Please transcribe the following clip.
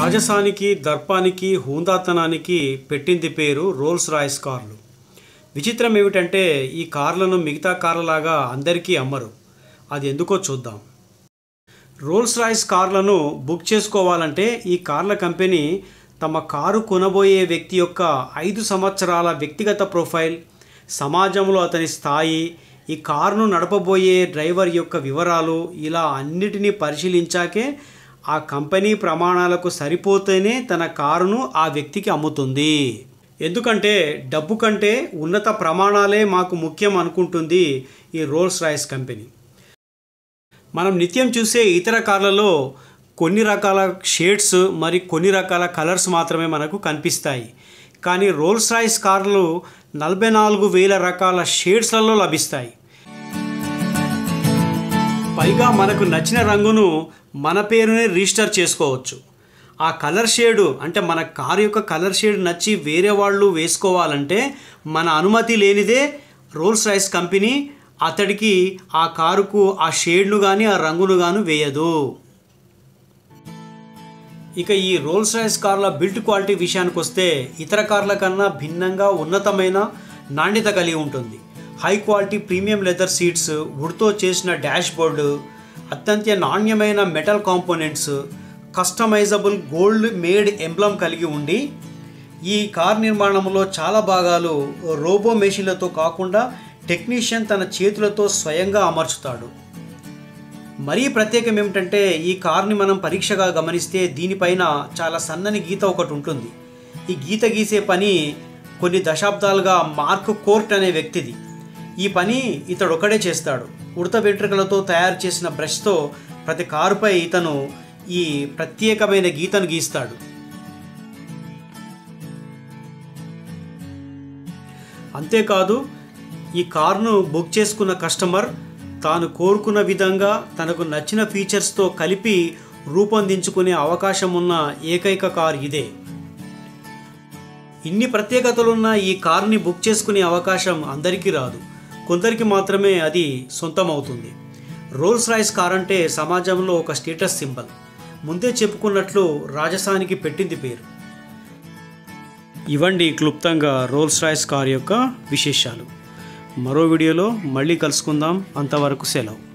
రాజసానికి దర్పానికి హూందాతనానికి పెట్టింది పేరు Rolls Royce కార్లు విచిత్రం ఏమిటంటే ఈ కార్లను మిగతా కార్లలాగా అందరికీ అమ్మరు అది ఎందుకో చూద్దాం రోల్స్ రాయ్స్ కార్లను బుక్ చేసుకోవాలంటే ఈ కార్ల కంపెనీ తమ కారు కొనబోయే వ్యక్తి యొక్క ఐదు సంవత్సరాల వ్యక్తిగత ప్రొఫైల్ సమాజంలో అతని స్థాయి ఈ కారును నడపబోయే డ్రైవర్ యొక్క వివరాలు ఇలా అన్నిటినీ పరిశీలించాకే ఆ కంపెనీ ప్రమాణాలకు సరిపోతేనే తన కారును ఆ వ్యక్తికి అమ్ముతుంది ఎందుకంటే డబ్బు కంటే ఉన్నత ప్రమాణాలే మాకు ముఖ్యం అనుకుంటుంది ఈ రోల్స్ రాయ్స్ కంపెనీ మనం నిత్యం చూసే ఇతర కార్లలో కొన్ని రకాల షేడ్స్ మరి కొన్ని రకాల కలర్స్ మాత్రమే మనకు కనిపిస్తాయి కానీ రోల్స్ రాయ్స్ కార్లు నలభై నాలుగు వేల రకాల షేడ్స్లలో లభిస్తాయి పైగా మనకు నచ్చిన రంగును మన పేరునే రిజిస్టర్ చేసుకోవచ్చు ఆ కలర్ షేడు అంటే మన కారు యొక్క కలర్ షేడ్ నచ్చి వేరే వాళ్ళు వేసుకోవాలంటే మన అనుమతి లేనిదే రోల్స్ రాయ్స్ కంపెనీ అతడికి ఆ కారుకు ఆ షేడ్ను కానీ ఆ రంగును కానీ వేయదు ఇక ఈ రోల్స్ రాయ్స్ కార్ల బిల్ట్ క్వాలిటీ విషయానికి వస్తే ఇతర కార్ల కన్నా భిన్నంగా ఉన్నతమైన నాణ్యత కలిగి ఉంటుంది high quality premium leather seats వుడ్తో చేసిన డాష్ బోర్డు అత్యంత నాణ్యమైన metal components customisable gold made emblem కలిగి ఉండి ఈ కార్ నిర్మాణంలో చాలా భాగాలు రోబో మెషిన్లతో కాకుండా టెక్నీషియన్ తన చేతులతో స్వయంగా అమర్చుతాడు మరీ ప్రత్యేకం ఏమిటంటే ఈ కార్ని మనం పరీక్షగా గమనిస్తే దీనిపైన చాలా సన్నని గీత ఒకటి ఉంటుంది ఈ గీత గీసే పని కొన్ని దశాబ్దాలుగా మార్క్ కోర్ట్ అనే వ్యక్తిది ఈ పని ఇతడు ఒకడే చేస్తాడు ఉడత వెంట్రుకలతో తయారు చేసిన బ్రష్తో ప్రతి కారుపై ఇతను ఈ ప్రత్యేకమైన గీతను గీస్తాడు అంతేకాదు ఈ కారును బుక్ చేసుకున్న కస్టమర్ తాను కోరుకున్న విధంగా తనకు నచ్చిన ఫీచర్స్తో కలిపి రూపొందించుకునే అవకాశం ఉన్న ఏకైక కార్ ఇదే ఇన్ని ప్రత్యేకతలున్న ఈ కార్ని బుక్ చేసుకునే అవకాశం అందరికీ రాదు కొందరికి మాత్రమే అది సొంతమవుతుంది రోల్స్ రాయ్స్ కార్ అంటే సమాజంలో ఒక స్టేటస్ సింబల్ ముందే చెప్పుకున్నట్లు రాజసానికి పెట్టింది పేరు ఇవ్వండి క్లుప్తంగా రోల్స్ రాయ్స్ కార్ యొక్క విశేషాలు మరో వీడియోలో మళ్ళీ కలుసుకుందాం అంతవరకు సెలవు